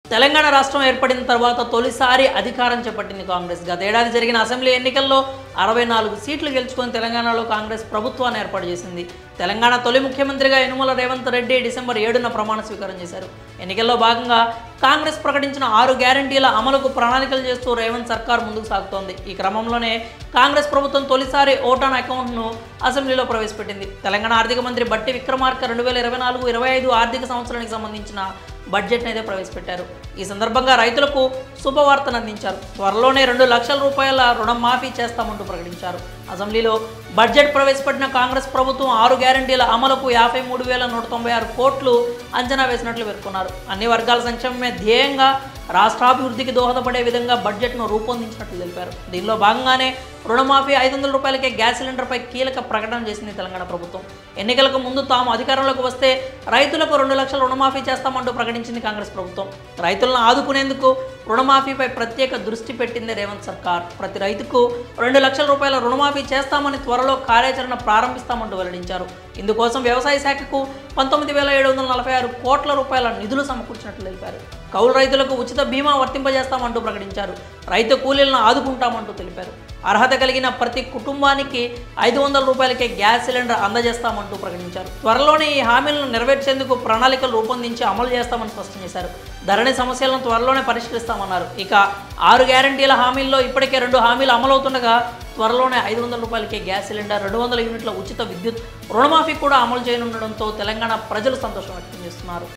తెలంగాణ రాష్ట్రం ఏర్పడిన తర్వాత తొలిసారి అధికారం చేపట్టింది కాంగ్రెస్ గతేడాది జరిగిన అసెంబ్లీ ఎన్నికల్లో అరవై నాలుగు సీట్లు గెలుచుకొని తెలంగాణలో కాంగ్రెస్ ప్రభుత్వాన్ని ఏర్పాటు చేసింది తెలంగాణ తొలి ముఖ్యమంత్రిగా యనుమల రేవంత్ రెడ్డి డిసెంబర్ ఏడున ప్రమాణ స్వీకారం చేశారు ఎన్నికల్లో భాగంగా కాంగ్రెస్ ప్రకటించిన ఆరు గ్యారంటీల అమలుకు ప్రణాళికలు చేస్తూ రేవంత్ సర్కార్ ముందుకు సాగుతోంది ఈ క్రమంలోనే కాంగ్రెస్ ప్రభుత్వం తొలిసారి ఓటాన్ అకౌంట్ను అసెంబ్లీలో ప్రవేశపెట్టింది తెలంగాణ ఆర్థిక మంత్రి బట్టి విక్రమార్క రెండు వేల ఇరవై నాలుగు ఇరవై ఐదు ఆర్థిక సంవత్సరానికి సంబంధించిన బడ్జెట్ని అయితే ప్రవేశపెట్టారు ఈ సందర్భంగా రైతులకు శుభవార్తను అందించారు త్వరలోనే రెండు లక్షల రూపాయల రుణం మాఫీ చేస్తామంటూ ప్రకటించారు అసెంబ్లీలో బడ్జెట్ ప్రవేశపెట్టిన కాంగ్రెస్ ప్రభుత్వం ఆరు గ్యారంటీల అమలుకు యాభై మూడు వేల నూట తొంభై ఆరు కోట్లు అంచనా వేసినట్లు పేర్కొన్నారు అన్ని వర్గాల సంక్షేమమే ధ్యేయంగా రాష్ట్రాభివృద్ధికి దోహదపడే విధంగా బడ్జెట్ను రూపొందించినట్లు తెలిపారు దీనిలో భాగంగానే రుణమాఫీ ఐదు వందల రూపాయలకే గ్యాస్ సిలిండర్పై కీలక ప్రకటన చేసింది తెలంగాణ ప్రభుత్వం ఎన్నికలకు ముందు తాము అధికారంలోకి వస్తే రైతులకు రెండు లక్షల రుణమాఫీ చేస్తామంటూ ప్రకటించింది కాంగ్రెస్ ప్రభుత్వం రైతులను ఆదుకునేందుకు రుణమాఫీపై ప్రత్యేక దృష్టి పెట్టింది రేవంత్ సర్కార్ ప్రతి రైతుకు రెండు లక్షల రూపాయల రుణమాఫీ చేస్తామని త్వరలో కార్యాచరణ ప్రారంభిస్తామంటూ వెల్లడించారు ఇందుకోసం వ్యవసాయ శాఖకు పంతొమ్మిది వేల ఏడు వందల నలభై ఆరు కోట్ల రూపాయల నిధులు సమకూర్చినట్లు తెలిపారు కౌలు రైతులకు ఉచిత బీమా వర్తింపజేస్తామంటూ ప్రకటించారు రైతు కూలీలను ఆదుకుంటామంటూ తెలిపారు అర్హత కలిగిన ప్రతి కుటుంబానికి ఐదు వందల రూపాయలకే గ్యాస్ సిలిండర్ అందజేస్తామంటూ ప్రకటించారు త్వరలోనే ఈ హామీలను నెరవేర్చేందుకు ప్రణాళికలు రూపొందించి అమలు చేస్తామని స్పష్టం చేశారు ధరణి సమస్యలను త్వరలోనే పరిష్కరిస్తామన్నారు ఇక ఆరు గ్యారంటీల హామీల్లో ఇప్పటికే రెండు హామీలు అమలవుతుండగా త్వరలోనే ఐదు వందల రూపాయలకే గ్యాస్ సిలిండర్ రెండు వందల యూనిట్ల ఉచిత విద్యుత్ రుణమాఫీ కూడా అమలు చేయనుండడంతో తెలంగాణ ప్రజలు సంతోషం వ్యక్తం చేస్తున్నారు